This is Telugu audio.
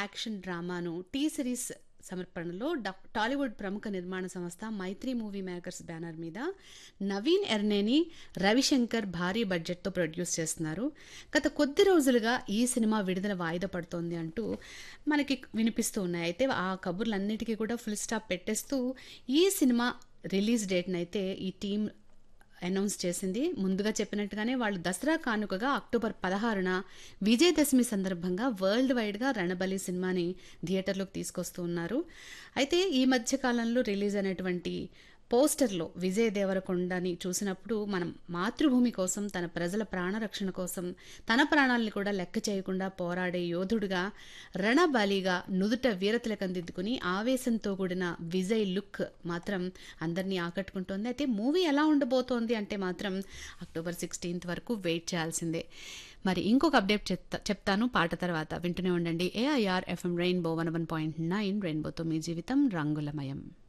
యాక్షన్ డ్రామాను టీ సిరీస్ సమర్పణలో డా- టాలీవుడ్ ప్రముఖ నిర్మాణ సంస్థ మైత్రి మూవీ మేకర్స్ బ్యానర్ మీద నవీన్ ఎర్నేని రవిశంకర్ భారీ బడ్జెట్తో ప్రొడ్యూస్ చేస్తున్నారు గత కొద్ది రోజులుగా ఈ సినిమా విడుదల వాయిదా పడుతోంది అంటూ మనకి వినిపిస్తూ ఉన్నాయి అయితే ఆ కబుర్లన్నిటికీ కూడా ఫుల్ స్టాప్ పెట్టేస్తూ ఈ సినిమా రిలీజ్ డేట్ని అయితే ఈ టీం అనౌన్స్ చేసింది ముందుగా చెప్పినట్టుగానే వాళ్ళు దసరా కానుకగా అక్టోబర్ పదహారున విజయదశమి సందర్భంగా వరల్డ్ వైడ్గా రణబలి సినిమాని థియేటర్లోకి తీసుకొస్తూ ఉన్నారు అయితే ఈ మధ్య కాలంలో రిలీజ్ అయినటువంటి పోస్టర్లో విజయ్ దేవరకొండని చూసినప్పుడు మనం మాతృభూమి కోసం తన ప్రజల ప్రాణరక్షణ కోసం తన ప్రాణాలను కూడా లెక్క చేయకుండా పోరాడే యోధుడుగా రణబలిగా నుదుట వీరతిలకందిద్దుకుని ఆవేశంతో కూడిన విజయ్ లుక్ మాత్రం అందరినీ ఆకట్టుకుంటోంది అయితే మూవీ ఎలా ఉండబోతోంది అంటే మాత్రం అక్టోబర్ సిక్స్టీన్త్ వరకు వెయిట్ చేయాల్సిందే మరి ఇంకొక అప్డేట్ చెప్తా చెప్తాను పాట తర్వాత వింటూనే ఉండండి AIR FM rainbow one one point nine రెయిన్బోతో మీ జీవితం రంగులమయం